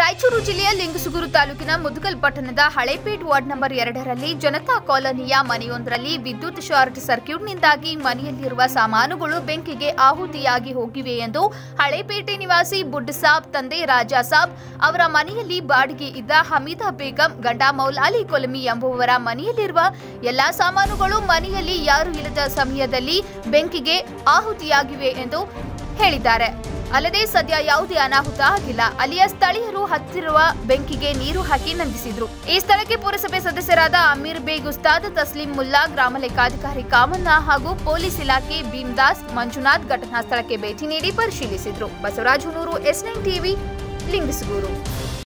ರಾಯಚೂರು ಜಿಲ್ಲೆಯ ಲಿಂಗಸುಗೂರು ತಾಲೂಕಿನ ಮುದಗಲ್ ಪಟ್ಟಣದ ಹಳೇಪೇಟ್ ವಾರ್ಡ್ ನಂಬರ್ ಎರಡರಲ್ಲಿ ಜನತಾ ಕಾಲೋನಿಯ ಮನೆಯೊಂದರಲ್ಲಿ ವಿದ್ಯುತ್ ಶಾರ್ಟ್ ಸರ್ಕ್ಯೂಟ್ನಿಂದಾಗಿ ಮನೆಯಲ್ಲಿರುವ ಸಾಮಾನುಗಳು ಬೆಂಕಿಗೆ ಆಹುತಿಯಾಗಿ ಹೋಗಿವೆ ಎಂದು ಹಳೇಪೇಟೆ ನಿವಾಸಿ ಬುಡ್ ಸಾಬ್ ತಂದೆ ರಾಜಾ ಸಾಬ್ ಅವರ ಮನೆಯಲ್ಲಿ ಬಾಡಿಗೆ ಇದ್ದ ಹಮೀದಾ ಬೇಗಂ ಗಂಡ ಮೌಲಾಲಿ ಕೊಲಮಿ ಎಂಬುವರ ಮನೆಯಲ್ಲಿರುವ ಎಲ್ಲಾ ಸಾಮಾನುಗಳು ಮನೆಯಲ್ಲಿ ಯಾರು ಇಲ್ಲದ ಸಮಯದಲ್ಲಿ ಬೆಂಕಿಗೆ ಆಹುತಿಯಾಗಿವೆ ಎಂದು ಹೇಳಿದ್ದಾರೆ ಅಲ್ಲದೆ ಸದ್ಯ ಯಾವುದೇ ಅನಾಹುತ ಆಗಿಲ್ಲ ಅಲ್ಲಿಯ ಸ್ಥಳೀಯರು ಹತ್ತಿರುವ ಬೆಂಕಿಗೆ ನೀರು ಹಾಕಿ ನಂದಿಸಿದ್ರು ಈ ಸ್ಥಳಕ್ಕೆ ಪುರಸಭೆ ಸದಸ್ಯರಾದ ಅಮೀರ್ ಬೇಗ್ ಉಸ್ತಾದ್ ತಸ್ಲಿಂ ಮುಲ್ಲಾ ಗ್ರಾಮ ಲೆಕ್ಕಾಧಿಕಾರಿ ಕಾಮಣ್ಣ ಹಾಗೂ ಪೊಲೀಸ್ ಇಲಾಖೆ ಭೀಮ್ದಾಸ್ ಮಂಜುನಾಥ್ ಘಟನಾ ಸ್ಥಳಕ್ಕೆ ಭೇಟಿ ನೀಡಿ ಪರಿಶೀಲಿಸಿದ್ರು Basavaraj Hunur S nine TV Lingasugur